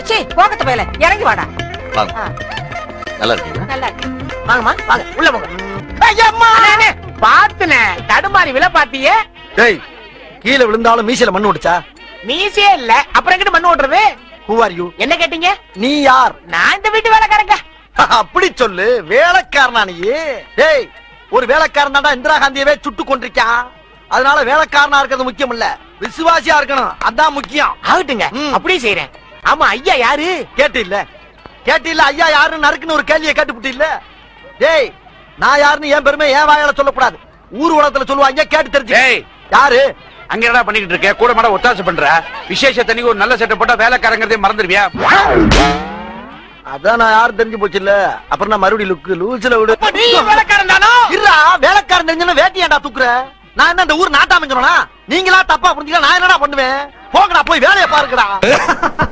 அச்சி போகத்து போயல இறங்கி வாடா வாங்க ஆ, நல்லா இருக்கீங்களா நல்லா இருக்கு வாங்கம்மா வாங்க உள்ள போங்க அண்ணே, பாத்துனே தடுமாறி விழ பாத்தியே டேய் கீழே விழுந்தாலும் மீசையில மண்ணு ஓடிச்சா மீசே இல்ல அப்புறம் எங்கிட்ட மண்ணு ஓட்டுறது ஹூ ஆர் யூ என்ன கேட்டீங்க நீ யார் நான் இந்த வீட்டு வேலைக்காரங்க அப்படி சொல்லு வேலைக்காரனா நீ டேய் ஒரு வேலைக்காரன் தான்டா இந்திரா காந்தியவே சுட்டு கொண்டிருக்கான் அதனால வேலைக்காரனா இருக்கிறது முக்கியம் இல்ல விசுவாசியா இருக்கணும் அதான் முக்கியம் ஆகட்டுங்க ம். அப்படியே செய்யறேன் ஆமா ஐயா யாரு கேட்டு இல்ல கேட்டு இல்ல ஐயா யாருன்னு நறுக்குன்னு ஒரு கேள்வியை கேட்டுப்புட்டு இல்ல டேய் நான் யாருன்னு என் பெருமை என் வாயால சொல்லக்கூடாது ஊர் உலகத்துல சொல்லுவாங்க கேட்டு தெரிஞ்சு டேய் யாரு அங்க என்னடா பண்ணிட்டு இருக்க கூட மாட ஒத்தாசை பண்ற விசேஷ தண்ணிக்கு ஒரு நல்ல செட்டப் போட்டா வேலைக்காரங்கிறதே மறந்துடுவியா அதான் நான் யாரு தெரிஞ்சு போச்சு இல்ல அப்புறம் நான் மறுபடியும் லுக்கு லூசில விடு அப்ப நீ வேலைக்காரன் தானோ இருடா வேலைக்காரன் தெரிஞ்சுன்னு வேட்டியாண்டா தூக்குற நான் என்ன இந்த ஊர் நாட்டாமைக்கிறோனா நீங்களா தப்பா புரிஞ்சுக்க நான் என்னடா பண்ணுவேன் போங்கடா போய் வேலையை பாருங்கடா